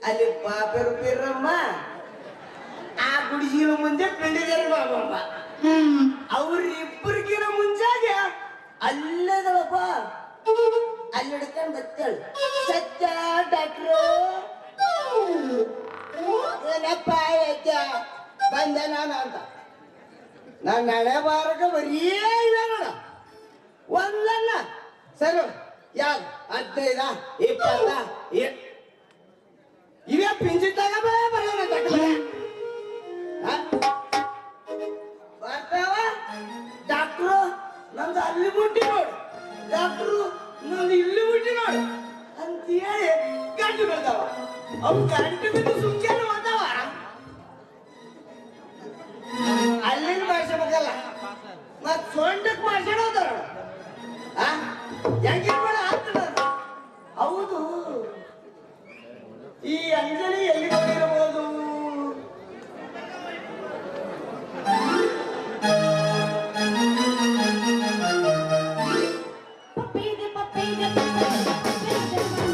ಅಲ್ಲಿ ಬಾಬರು ಬೀರಮ್ಮ ಆ ಗುಡಿಸಿನ ಮುಂದೆ ಪಿಂಡಿಗರ ಬಾಬಮ್ಮ ಅವ್ರಿಬ್ಬರಿಗಿನ ಮುಂಜಾಗೆ ಅಲ್ಲದಳಪ್ಪ ಅಲ್ಲಿ ಹಿಡ್ಕೊಂಡ್ ಬತ್ತಳು ಸತ್ಯ ಡಾಕ್ಟ್ರು ಏನಪ್ಪ ಯಾಕ ಬಂದೆ ನಾನು ಅಂತ ನಾನು ನಡೆ ಬಾರಕ ಬರೀ ಇಲ್ಲ ನೋಡ ಒಂದಲ್ಲ ಸರಿ ಯಾವ್ದು ಹದಿನೈದ ಇಪ್ಪತ್ತ ಎ- ಇವೇ ಪಿಂಚಿಟ್ಟಾಗ ಬರೋಣ ಬರ್ತಾವ ಡಾಕ್ಟ್ರು ನಂದು ಅಲ್ಲಿ ಮುಟ್ಟಿ ನೋಡು ಡಾಕ್ಟ್ರು ನಂದು ಇಲ್ಲಿ ಮುಟ್ಟಿ ನೋಡು ಅಂತ ಹೇಳಿ ಗಂಟು ಬರ್ತಾವ ಅವು ಗಂಟು ಬಿದ್ದು ಸುಮ್ಕೇನು ಹೋದಾವ ಅಲ್ಲಿಂದ ಮಾಡ್ಸಬೇಕಲ್ಲ ಮತ್ ಸೊಂಡಕ್ ಮಾಡ್ಸೋಣ ಹೋದಾರ ಹೆಂಗಿರ್ಬೇಡ ಆಗ್ತದ ಹೌದು ಈ ಅಂಜಲಿ ಎಲ್ಲಿ ಹೋಗಿರಬಹುದು ಪಪ್ಪೀದೆ ಪಪ್ಪೀದೆ ಪಪ್ಪೀದೆ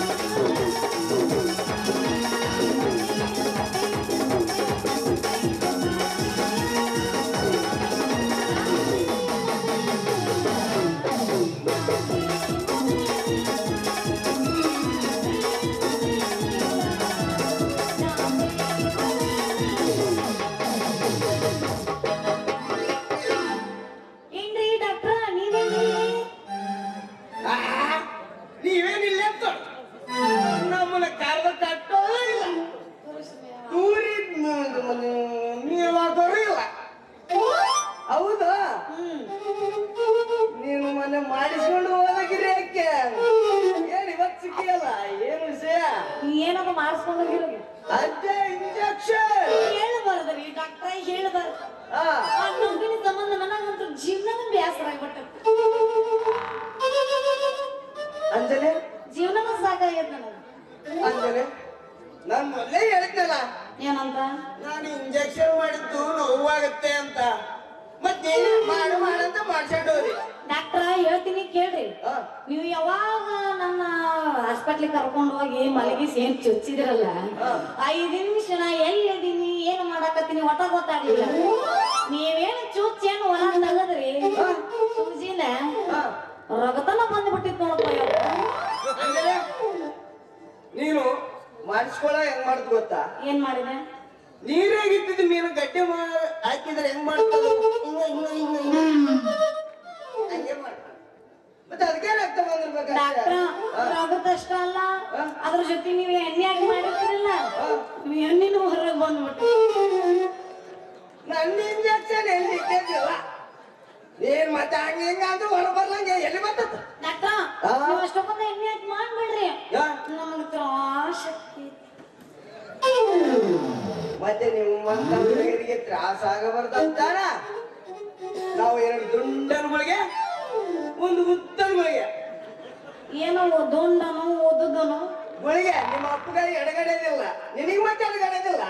ಏನ್ರಿ ಡಾಕ್ಟ್ರ ನೀವೇನ್ರಿ ಆ, ನೀವೇನಿಲ್ಲ ಅಂತ ನಮ್ಮನ್ನ ಕಾರ್ದ ಕಟ್ಟೋದೇ ಇಲ್ಲ ದೂರಿ ನೀವಾದವರು ಇಲ್ಲ ಹೌದಾ ಹ್ಮ್ ನೀನು ಮೊನ್ನೆ ಮಾಡಿಸ್ಕೊಂಡು ಹೋದಾಗಿರಿ ಯಾಕೆ ಏನ್ ಇವತ್ತು ಸಿಕ್ಕಿಯಲ್ಲ ಏನು ವಿಷಯ ಏನಪ್ಪ ಮಾಡಿಸ್ಕೊಂಡೋಗಿರೋದು ಅದೇ ಇಂಜೆಕ್ಷನ್ ಹೇಳಬಾರ್ದ್ರಿ ಡಾಕ್ಟ್ರ ಹೇಳಬಾರ್ದು ಹಾ ಆ ಮಗುವಿನ ಸಂಬಂಧ ನನಗಂತೂ ಜೀವನದ ಬೇಸರ ಆಗ್ಬಿಟ್ಟು ಅಂಜಲಿ ಜೀವನದ ಸಾಕಾಗೈತೆ ನನಗೆ ಅಂಜಲಿ ನಾನು ಮೊದಲೇ ಹೇಳಿದ್ನಲ್ಲ ಏನಂತ ನಾನು ಇಂಜೆಕ್ಷನ್ ಮಾಡಿದ್ದು ನೋವಾಗುತ್ತೆ ಅಂತ ಮತ್ತೆ ಮಾಡು ಮಾಡಂತ ಮಾಡ್ಸಂಡೋರಿ ಡಾಕ್ಟ್ರ ಹೇಳ್ತೀನಿ ಕೇಳ್ರಿ ಹಾ ನೀವು ಯಾವಾಗ ನನ್ನ ಹಾಸ್ಪಿಟ್ಲಿಗೆ ಕರ್ಕೊಂಡು ಹೋಗಿ ಮಲಗಿಸಿ ಏನ್ ಚುಚ್ಚಿದ್ರಲ್ಲ ಹಾ. ಐದು ನಿಮಿಷ ನಾ ಎಲ್ಲಿದ್ದೀನಿ ಏನು ಮಾಡಾಕತ್ತೀನಿ ಒಟ್ಟ ಗೊತ್ತಾಗ್ಲಿಲ್ಲ ನೀವೇನು ಚುಚ್ಚೇನು ಹೊರ ತೆಗದ್ರಿ ಸೂಜಿನ ಹಾ ರಗತನ ಬಂದ್ಬಿಟ್ಟಿತ್ತು ನೋಡಪ್ಪ ಇವತ್ತು. ಅಂಜಲಿ ನೀನು ಮಾಡಿಸ್ಕೊಳ ಹೆಂಗ್ ಮಾಡ್ತು ಗೊತ್ತಾ ಏನ್ ಮಾಡಿದೆ ನೀರಾಗಿದ್ದಿದ್ದು ಮೀನು ಗಡ್ಡೆ ಮಾ- ಹಾಕಿದ್ರೆ ಹೆಂಗ್ ಮಾಡ್ತದ ಹಿಂಗ ಹಿಂಗ ಹಿಂಗ ಹಿಂಗ ಹಂಗೆ ಮಾಡ್ತಾನೆ ಮತ್ತೆ ಅದಕ್ಕೆ ರಕ್ತ ಬಂದಿರ್ಬೇಕು ಡಾಕ್ಟ್ರ ರಗತಷ್ಟ ಅಲ್ಲ ಅದ್ರ ಜೊತೆ ನೀವು ಎಣ್ಣೆ ಹಾಕಿ ಮಾಡಿರ್ತೀರಲ್ಲ ನೀವು ಎಣ್ಣಿನೂ ಹೊರಗೆ ಬಂದ್ಬಿಟ್ಟು ನನ್ನ ಇಂಜೆಕ್ಷನ್ ಎಲ್ಲಿ ಇಟ್ಟಿದ್ದಿಲ್ಲ ನೀನ್ ಮತ್ತೆ ಹಂಗ ಹಿಂಗ ಅಂತ ಹೊರ ಬರ್ಲಂಗೆ ಎಲ್ಲಿ ಬರ್ತದ ಡಾಕ್ಟ್ರ ಆ? ನೀವು ಅಷ್ಟೊಂದು ಎಣ್ಣೆ ಹಾಕಿ ಮಾಡ್ಬೇಡ್ರಿ ಯಾ? ನಮಗೆ ತ್ರಾಸ ಆಗ್ತೈತಿ. ಮತ್ತೆ ನಿಮ್ಮಂತ ಹುಡುಗರಿಗೆ ತ್ರಾಸ ಆಗಬಾರ್ದಂತಾನ ನಾವು ಎರಡು ದುಂಡನ್ಗಳಿಗೆ ಒಂದು ಉತ್ತನ್ಗಳಿಗೆ ಏನೋ ದುಂಡನು ಓದುದನು ಗುಳಿಗೆ ನಿಮ್ಮ ಅಪ್ಪಗ ಎಡಗಡೆದಿಲ್ಲ ನಿನಗೆ ಮತ್ತೆ ಎಡಗಡೆದಿಲ್ಲ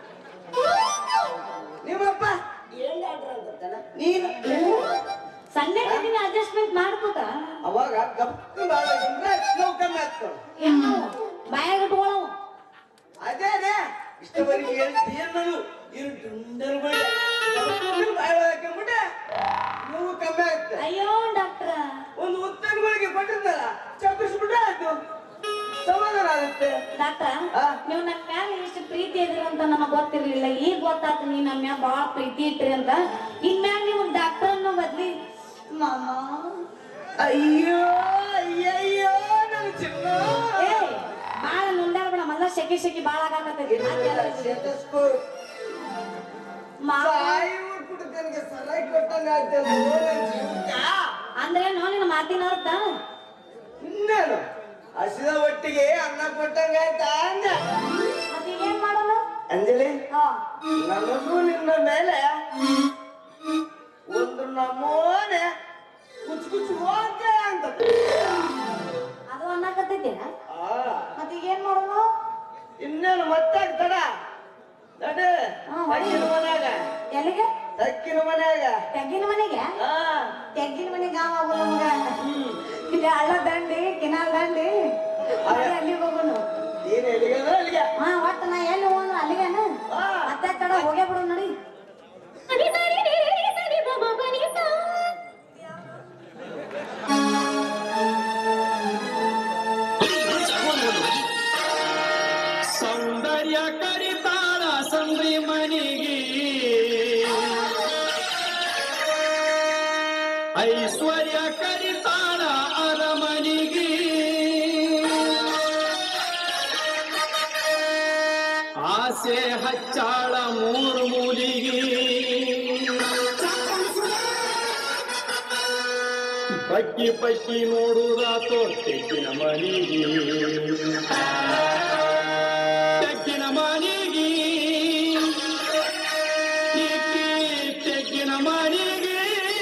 ನಿಮ್ಮಪ್ಪ ಏನ್ ಡಾಕ್ಟ್ರ್ ಅಂತಾನ ನೀನು ಸಣ್ಣ ಕಟ್ಟಿನ ಅಡ್ಜಸ್ಟ್ಮೆಂಟ್ ಮಾಡ್ಕೋತ ಅವಾಗ ಗಪ್ಪ ಬಾಳ ನೋವು ಕಮ್ಮಿ ಆಗ್ತಾವ ಏನು ಬಾಯಾಗ ಇಟ್ಕೊಳ್ಳವು ಅದೇ ಅದೇ ಇಷ್ಟವರೆಗೆ ಹೇಳ್ತಿ ನಾನು ಇರು ದುಂಡನ್ಗಳಿಗೆ ಬಾಳ ಹಾಕೊಂಡ್ಬಿಟ್ಟೆ ನೋವು ಕಮ್ಮಿ ಆಗುತ್ತೆ ಅಯ್ಯೋ ಡಾಕ್ಟ್ರ ಒಂದು ಉತ್ತರಗಳಿಗೆ ಕೊಟ್ಟಿದ್ದಲ್ಲ ಚಪ್ಪಿಸ್ಬಿಟ್ರೆ ಆಯ್ತು ಸಮಾಧಾನ ಆಗುತ್ತೆ ಡಾಕ್ಟ್ರ ಆ? ನೀವು ನನ್ನ ಮ್ಯಾಲ ಎಷ್ಟು ಪ್ರೀತಿ ಇದ್ರಿ ಅಂತ ನನಗೆ ಗೊತ್ತಿರ್ಲಿಲ್ಲ ಈಗ ಗೊತ್ತಾತು ನೀವು ನನ್ನ ಮ್ಯಾಲ ಭಾಳ ಪ್ರೀತಿ ಇಟ್ರಿ ಅಂತ ಇನ್ಮ್ಯಾಲ ನೀವು ಡಾಕ್ಟರ್ ಅನ್ನೋ ಬದ್ಲಿ ಮಾಮ ಅಯ್ಯೋ ಅಯ್ಯಯ್ಯೋ ನನ್ನ ಚಿನ್ನ ಏ ಭಾಳ ನುಂಡಾಡ್ಬೇಡ ಮಲ್ಲ ಶೆಕೆ ಶೆಕೆ ಭಾಳ ಆಗಾಕತ್ತೈತಿ ಸ್ಟೆಥೋಸ್ಕೋಪ್ ಮಾವ ಸಾಯಿ ಹುಡುಗನಿಗೆ ಸರಾಯಿ ಕೊಟ್ಟಂಗ ಆಗ್ತದೆ ನನ್ನ ಜೀವಕ್ಕ ಅಂದ್ರೆ ನೋ ನಿನ್ನ ಮಾತಿನ ಅರ್ಥ ಇನ್ನೇನು ಹಸಿದ ಒಟ್ಟಿಗೆ ಅನ್ನ ಕೊಟ್ಟಂಗ ಆಯ್ತಾ ಅಂದ ಮತ್ತೆ ಏನ್ ಮಾಡೋದು ಅಂಜಲಿ ಹಾ ನನಗೂ ನಿನ್ನ ಮೇಲೆ ಒಂದು ನಮೂನೆ ಕುಚ್ ಕುಚ್ ಹೋಗೆ ಅಂತ ಅದು ಅನ್ನಕತ್ತೈತಿ ಆ, ಮತ್ತೆ ಈಗ ಏನ್ ಮಾಡೋದು ಇನ್ನೇನು ಮತ್ತೆ ತಡ ತಡೆ ಹಾ, ತಕ್ಕಿನ ಮನ್ಯಾಗ ಎಲ್ಲಿಗೆ ತಕ್ಕಿನ ಮನ್ಯಾಗ ತೆಗ್ಗಿನ ಮನೆಗೆ ಆ, ತೆಗ್ಗಿನ ಮನೆಗೆ ಗಾವ ಆಗೋಲ್ಲ ಮಗ ಇಲ್ಲಿ ಹಳ್ಳ ದಂಡಿ ಕಿನಾಲ್ ದಂಡಿ ಅದೇ ಅಲ್ಲಿಗೆ ಹೋಗೋನು ಈ ನೀನು ಎಲ್ಲಿಗೆ ಅಂದ್ರೆ ಅಲ್ಲಿಗೆ ಹಾ ಒಟ್ಟ ನಾ ಎಲ್ಲಿ ಹೋಗ್ರ ಅಲ್ಲಿಗೇನು ಹಾ. ಮತ್ತೆ ತಡ ಹೋಗೇ ಬಿಡು ನೋಡಿ ಸೌಂದರ್ಯ ಕರಿತಾಳ ಸಂದ್ರಿ ಮನಿಗೆ ಐಶ್ವರ್ಯ ಕರಿತಾಳ ಅರಮನಿಗೆ ಆಸೆ ಹಚ್ಚಾಳ ಮೂರು ಮೂಲಿಗೆ ಬಗ್ಗಿ ಬಗ್ಗಿ ನೋಡುವುದಾತೋ ತೆಗ್ಗಿನ ಮನಿಗೆ ತೆಗ್ಗಿನ ಮನಿಗೆ ಈಕಿ ತೆಗ್ಗಿನ ಮನಿಗೆ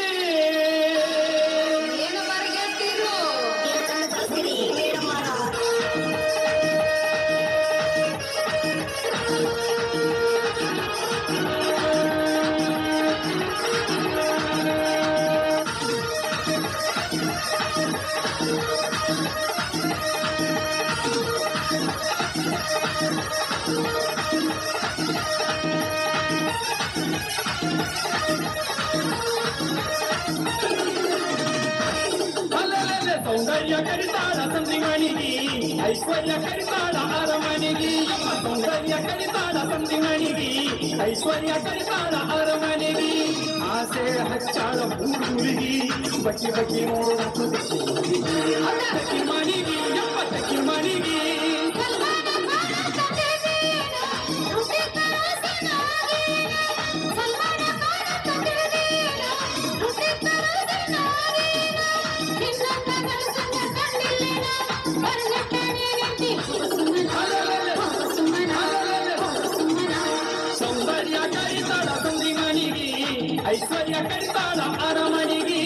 ಅಲ್ಲಲ್ಲೇ ಸೌಂದರ್ಯ ಕರಿತಾಳ ಸಂಧಿ ಮಣಿಗಿ ಐಶ್ವರ್ಯ ಕರಿತಾಳ ಅರಮನೆಗಿ ಸೌಂದರ್ಯ ಕರಿತಾಳ ಸಂಧಿ ಮಣಿಗಿ ಐಶ್ವರ್ಯ ಕರಿತಾಳ ಅರಮನೆಗಿ ಆಸೆ ಹಚ್ಚಾಳ ಮೂರುಗಿ ಬಕ್ಕಿ ಬಕ್ಕಿ ನೋಡುವ ತಕ್ಕಿ ಮಣಿಗಿ ಎಪ್ಪ ತಕ್ಕಿ ಮಣಿಗಿ ಸೌಂದರ್ಯ ಕರಿತಾಳ ಸಂಧಿ ಮಣಿಗಿ ಐಶ್ವರ್ಯ ಕರಿತಾಳ ಅರಮನೆಗಿ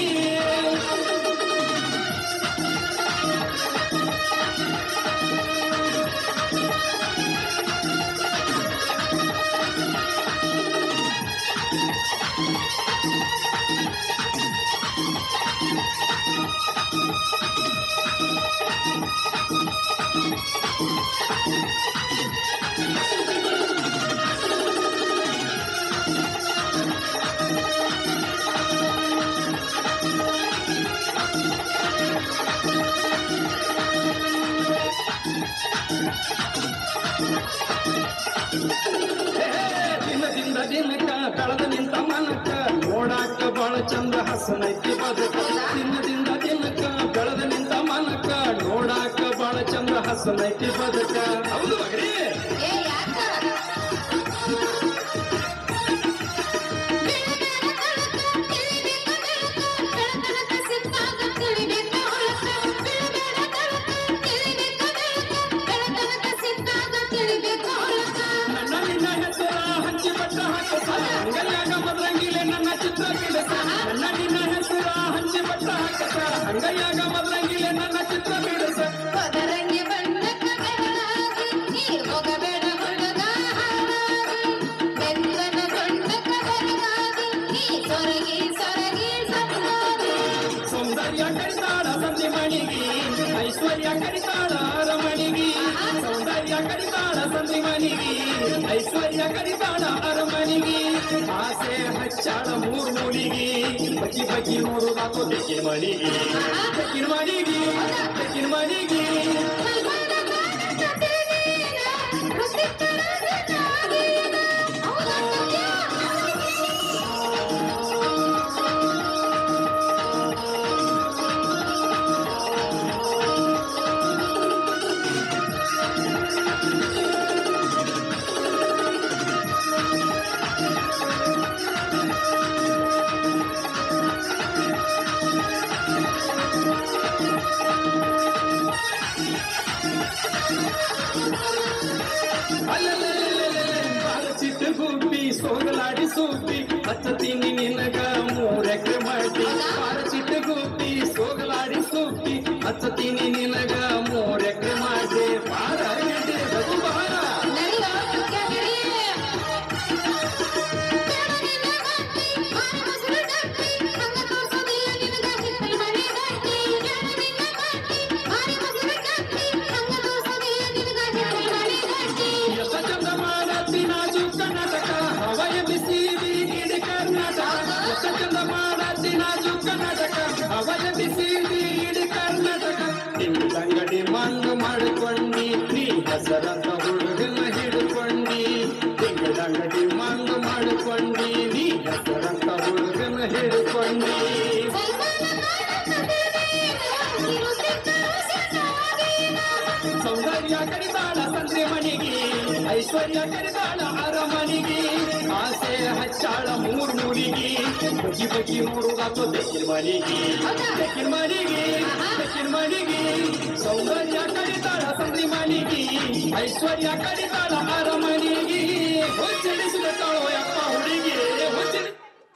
ದಿನದಿಂದ ದಿನಕ್ಕ ಕಳೆದ ನಿಂತ ಮನಕ್ಕ ನೋಡಾಕ ಬಾಳ ಚಂದ ಹಸನೈತಿ ಬದುಕ ದಿನದಿಂದ ದಿನಕ್ಕ ಬೆಳೆದ ನಿಂತ ಮನಕ್ಕ ನೋಡಾಕ ಬಾಳ ಚಂದ ಹಸನೈತಿ ಬದುಕ ಹೌದು ಮಗನೇ ನನ್ನ ನಿನ್ನ ಹೆಸರ ಹಂಚಿ ಬಟ್ಟ ಹಾಕಸ ಅಂಗಲ್ಯಾಗ ಮದ್ರಂಗಿಲೆ ನನ್ನ ಚಿತ್ರ ಬಿಡಸ ನನ್ನ ನಿನ್ನ ಹೆಸರ ಹಂಚಿ ಬಟ್ಟ ಹಾಕಸ ಅಂಗಲ್ಯಾಗ ಮದ್ರಂಗಿಲೆ ನನ್ನ ಚಿತ್ರ ಬಿಡಸ ಸೌಂದರ್ಯ ಕರಿತಾಳ ಸಂಧಿ ಮಣಿಗಿ ಐಶ್ವರ್ಯ ಕರಿತಾಳ ಅರಮಣಿಗಿ ಸೌಂದರ್ಯ ಕರಿತಾಳ ಸಂಧಿ ಮಣಿಗಿ ಐಶ್ವರ್ಯ ಕರಿತಾಳ ಅರಮಣಿಗಿ ಆಸೆ ಹಚ್ಚಾಳ ಮೂರ್ ಮೂಲಿಗಿ ಬಗ್ಗಿ ಬಗ್ಗಿ ನೋಡುದಾಕೋ ತೆಕ್ಕಿನ ಮಣಿಗಿ ತೆಕ್ಕಿನ ಮಣಿಗಿ ತೆಕ್ಕಿನ ಮಣಿಗಿ ಚಿಟ್ಟು ಗುಬ್ಬಿ ಸೋಗಲಾಡಿ ಸೂಪಿ ಹಚ್ಚತೀನಿ ನಿನಗ ಮೂರೆಕ್ರೆ ಮಾಡಿ ಬಾರ ಚಿಟ್ಟು ಗುಬ್ಬಿ ಸೋಗಲಾಡಿ ಸೂಪಿ ಹಚ್ಚತೀನಿ ನಿನಗ ಮೂರೆಕ್ರೆ ಮಾಡಿ ಬಾರ ಗೆಡ್ಡೆ ಬದು ಬಾರ Thank you. ಐಶ್ವರ್ಯ ಕಡಿದಾಳ ಸಂದ್ರೆ ಮಣಿಗೆ ಐಶ್ವರ್ಯ ಕಡಿದಾಳ ಅರಮಣಿಗೆ ಆಸೆ ಹಚ್ಚಾಳ ಮೂರ್ ಮೂರಿಗೆ ಬಗಿ ಬಗಿ ನೋಡುವುದಾತು ಬೆಕ್ಕಿನ ಮಣಿಗೆ ಬೆಕ್ಕಿನ ಮಣಿಗೆ ಬೆಕ್ಕಿನ ಮಣಿಗೆ ಸೌಂದರ್ಯ ಕಡಿದಾಳ ಸಂದ್ರೆ ಮಣಿಗೆ ಐಶ್ವರ್ಯ ಕಡಿದಾಳ ಅರಮಣಿಗೆ ಹುಚ್ಚಡಿಸಿಬಿಟ್ಟಳು ಯಪ್ಪ ಹುಡುಗಿ ಹುಚ್ಚಡಿ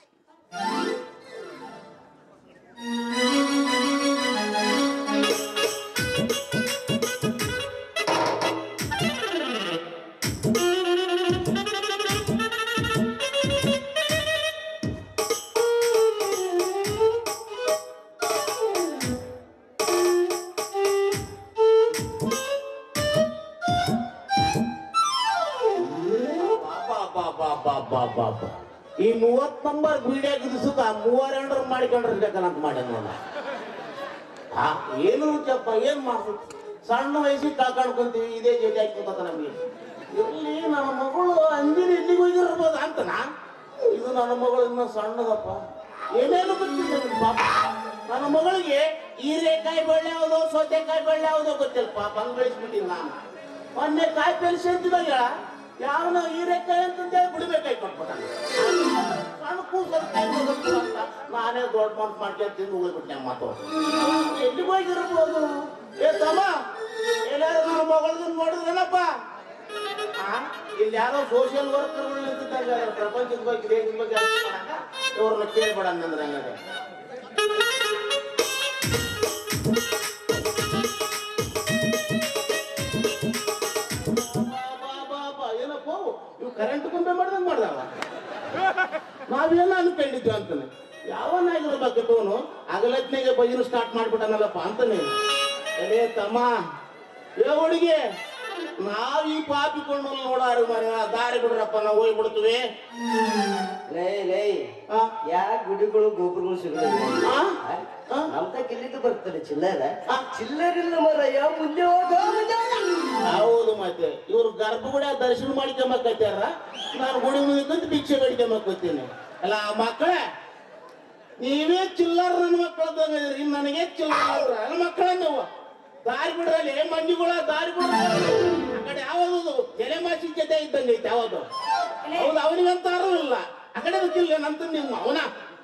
ಪಾಪ ಈ ಮೂವತ್ ನಂಬರ್ ವಿಡಿಯೋ ಗಿಡಿಸುತ್ತ ಮೂವರೆಂಡ್ರು ಮಾಡಿಕೊಂಡಿರ್ಬೇಕಂತ ಮಾಡ್ಯಾನ ನೋಡ ಆ ಏನು ಚಪ್ಪ ಏನ್ ಮಾಡ್ಬೇಕು ಸಣ್ಣ ವಯಸ್ಸಿಗೆ ಕಳ್ಕೊಂಡ್ಕೊಂತೀವಿ ಇದೇ ಜೊತೆ ಹಾಕ್ಕೊಂತ ನಮಗೆ ಇರ್ಲಿ ನನ್ನ ಮಗಳು ಅಂಜಿನ ಎಲ್ಲಿಗೆ ಹೋಗಿರ್ಬೋದು ಅಂತನಾ ಇದು ನನ್ನ ಮಗಳು ಇನ್ನ ಸಣ್ಣದಪ್ಪ ಏನೇನು ಗೊತ್ತಿಲ್ಲ ನನ್ಗೆ ಪಾಪ ನನ್ನ ಮಗಳಿಗೆ ಹೀರೆಕಾಯಿ ಬಳ್ಳಿ ಯಾವುದೋ ಸೌತೆಕಾಯಿ ಬಳ್ಳಿ ಯಾವುದೋ ಗೊತ್ತಿಲ್ಲ ಪಾಪ ಹಂಗ್ ಬೆಳೆಸ್ಬಿಟ್ಟಿನಿ ನಾನು ಮೊನ್ನೆ ಕಾಯಿ ಪೆಲ್ಸಿ ಅಂತಿದಾಗ ಯಾವನ ಹೀರೆಕಾಯಿ ಅಂತಂದೇಳಿ ಬಿಡ್ಬೇಕಾಗಿ ಕೊಟ್ಬಿಟ್ಟ ಸಣ್ಣ ಕೂಸಲ್ ಕಾಯಿ ಗೊತ್ತಿಲ್ಲ ಅಂತ ನಾನೇ ದೊಡ್ಡ ಮನ್ಸು ಮಾಡ್ಕೊಂಡು ತಿಂದು ಹೋಗ್ಬಿಟ್ಟೆ ಮಾತು ಎಲ್ಲಿಗೆ ಹೋಗಿರ್ಬೋದು ಏ ತಮ್ಮ ಎಲ್ಲಾರು ನನ್ನ ಮಗಳನ್ನ ನೋಡಿದ್ರೇನಪ್ಪ ಆ? ಇಲ್ಲಿ ಯಾರೋ ಸೋಷಿಯಲ್ ವರ್ಕರ್ಗಳು ನಿಂತಿದ್ದಾರೆ ಪ್ರಪಂಚದ ಬಗ್ಗೆ ದೇಶದ ಬಗ್ಗೆ ಅರ್ಥ ಮಾಡಾಕ ಇವ್ರನ್ನ ಕೇಳ್ಬೇಡ ಅಂದ್ರೆ ಹಂಗಾರೆ ಬಾ, ಬಾ, ಬಾ, ಬಾ, ಏನಪ್ಪ ಅವು? ಇವು ಕರೆಂಟ್ ಕೊಂಬೆ ಮಾಡ್ದಂಗ್ ಮಾಡ್ದವ ನಾವೇನ ಅನ್ಕೊಂಡಿದ್ವಿ ಅಂತಾನೆ ಯಾವನಾಗಿರ್ಬೇಕಿತ್ತು ಅವನು ಅಗಲತ್ನೆಗೆ ಬೈರು ಸ್ಟಾರ್ಟ್ ಮಾಡ್ಬಿಟ್ಟನಲ್ಲಪ್ಪ ಅಂತಾನೆ ಎಲೇ ತಮ್ಮ ಏ ಹುಡುಗಿ ನಾವ್ ಈ ಪಾಪಿ ಕೊಂಡು ನೋಡಾರು ಮರ ದಾರಿ ಬಿಡ್ರಪ್ಪ ನಾವು ಹೋಗ್ಬಿಡ್ತೀವಿ ಲೇ ಲೇ ಆ? ಯಾಕೆ ಗುಡಿಗಳು ಗೋಪುರಗಳು ಸಿಗಲಿಲ್ಲ ಆ? ಆ? ನಮ್ತ ಕಿಲ್ಲಿದ್ದು ಬರ್ತಾರೆ ಚಿಲ್ಲರ ಆ? ಚಿಲ್ಲರಿಲ್ಲ ಮರಯ್ಯ ಮುಂದೆ ಹೋಗ ಮುಂದೆ ಹೋಗ ಹೌದು ಮತ್ತೆ ಇವ್ರು ಗರ್ಭಗುಡ ದರ್ಶನ ಮಾಡ್ಕೊಂಬಕತ್ತಾರ ನಾನು ಗುಡಿ ಮುಂದೆ ಕುಂತು ಭಿಕ್ಷೆ ಬೇಡ್ಕೊಂಬಕೋತೀನಿ ಅಲ್ಲ ಆ ಮಕ್ಕಳೇ ನೀವೇ ಚಿಲ್ಲರ್ ನನ್ನ ಮಕ್ಕಳದ್ದಂಗಿದ್ರಿ ನನಗೆ ಚಿಲ್ಲರ್ ನನ್ನ ಮಕ್ಕಳ ನೀವು ದಾರಿ ಬಿಡ್ರಲ್ಲಿ ಮಂದಿಗಳ ದಾರಿ ಬಿಡ್ರ ಆ ಕಡೆ ಯಾವುದು ತಲೆ ಮಾಸಿನ ಜೊತೆ ಇದ್ದಂಗೆ ಐತೆ ಯಾವುದು ಹೌದು ಅವನಿಗಂತ ಇಲ್ಲ ಆ ಕಡೆ ಗೊತ್ತಿಲ್ಲ ನಂತ ನೀವು ಅವನ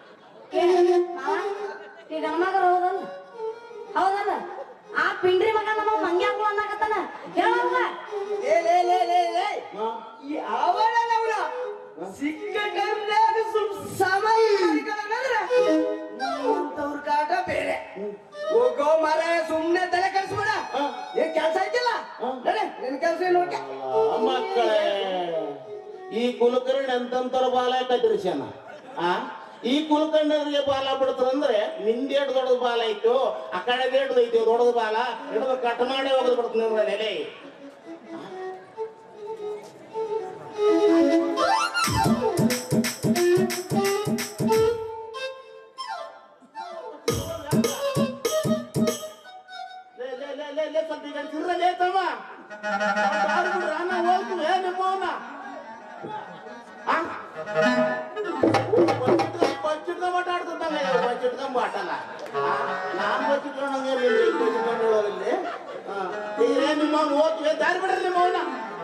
ಈ ಗಣಮಗರು ಹೌದಲ್ಲ ಹೌದಲ್ಲ ಆ ಪಿಂಡ್ರಿ ಮಗ ನಮ್ಮ ಮಂಗ್ಯಾಕು ಅನ್ನಕತ್ತಾನ ಹೇಳಲ್ಲ ಲೇ ಲೇ ಲೇ ಲೇ ಲೇ ಈ ಅವಳನವಳ ಸಿಕ್ಕ ಕರ್ನಾಗ ಸ್ವಲ್ಪ ಸಮಯ ಮಾಡಿಕೊಳ್ಳೋಣಂದ್ರೆ ನಮ್ಮಂತವ್ರ ಕಾಟ ಬೇರೆ ಹೋಗೋ ಮರ ಸುಮ್ನೆ ತಲೆ ಕೆಡಿಸ್ಬೇಡ ಏನ್ ಕೆಲ್ಸ ಐತಿಲ್ಲ ನಡೆ ನಿನ್ ಕೆಲ್ಸ ಏನು ನೋಡ್ಕ ಮಕ್ಕಳೇ ಈ ಕುಲಕರ್ಣಿ ಎಂತಂತರ ಬಾಲ ಕತ್ತರಿಸ್ಯಾನ ಆ ಈ ಕುಲಕರ್ಣಿಗೆ ಬಾಲ ಬಿಡ್ತಾರಂದ್ರೆ ನಿಂದೇಟ್ ದೊಡ್ಡದು ಬಾಲ ಐತು ಆ ಕಡೆ ದೇಟದ ಐತಿ ದೊಡ್ಡದು ಬಾಲ ಹಿಡಿದು ಕಟ್ ಮಾಡಿ ಹೋಗದ್ ಬಿಡ್ತಾನೆ ನೆಲೆ ಲೇ, ಲೇ, ಲೇ, ಲೇ, ಲೇ, ಸ್ವಲ್ಪ ಈಗ ತಿರ್ರಲೇ ತಮ್ಮ ದಾರಿ ಬಿಡ್ರ, ನಾ ಹೋಗ್ತೀವಿ, ಏ ನಿಮ್ಮವ್ನ? ಆ? ಬಚ್ಚಿಟ್ಕ- ಬಚ್ಚಿಟ್ಕೊಂಡ್ ಮಾತಾಡ್ತಿದ್ದಾನೆ, ಇವ ಬಚ್ಚಿಟ್ಕೊಂಡ್ ಮಾಟಲ್ಲ. ಆ, ನಾನ್ ಬಚ್ಚಿಟ್ಕೊಂಡಂಗೆ ನೀನ್ ಇಲ್ಲಿ ಬಚ್ಚಿಟ್ಕೊಂಡು ಹೇಳೋರು ಇಲ್ಲಿ. ಆ, ಏ ನಿಮ್ಮವ್ನ ಹೋಗ್ತೀವಿ, ದಾರಿ ಬಿಡ್ರಿ ನಿಮ್ಮವ್ನ.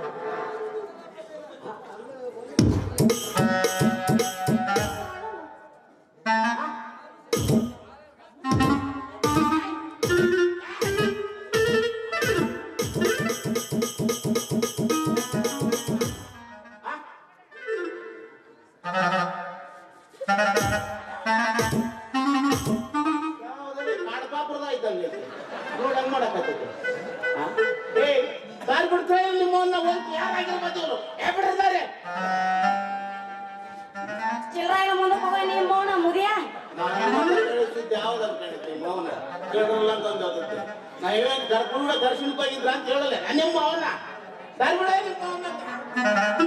ಯಾವ್ದ್ರಲ್ಲಿ ಕಾಡ್ಪಾಪುರದ ಇದ್ದಂಗೆ ಐತೆ. ನೋಡ್ ಹಂಗ್ ಮಾಡಕತ್ತೈತೆ. ಆ? ಏ, ದಾರಿ ಬಿಡ್ತಾ ಇಲ್ಲ ನಿಮ್ಮವ್ನ ಹೋಗ್ತೀವಿ, ಯಾರಾಗಿರ್ಬೋದು ಇವ್ರು? ಏ ಬಿಡ್ರಿ ದಾರಿ. ಚಿಲ್ರಾಗ ಮುಂದಕ್ಕೆ ಹೋಗ ನಿಮ್ಮ ಮೌನ ಮುದಿಯ ನಾನು ಮೊನ್ನೆ ಕೇಳಿಸಿದ್ದು ಯಾವ್ದು ಅಂತ ಕೇಳಿದ್ದೆ, ಮೌನ. ಕೇಳಿದ್ರಲ್ಲ ಅಂತ ಅಂದ್ ಹೇಳ್ತಿದ್ದೆ. ನಾ ಇವೇನ್ ಕರ್ಕೊಂಡು ದರ್ಶನಕ್ಕೆ ಹೋಗಿದ್ರ ಅಂತ ಹೇಳಲ್ಲ ನಿಮ್ಮ ಅವನ ದಾರಿ ಬಿಡ ನಿಮ್ಮ ಅವ್ನ.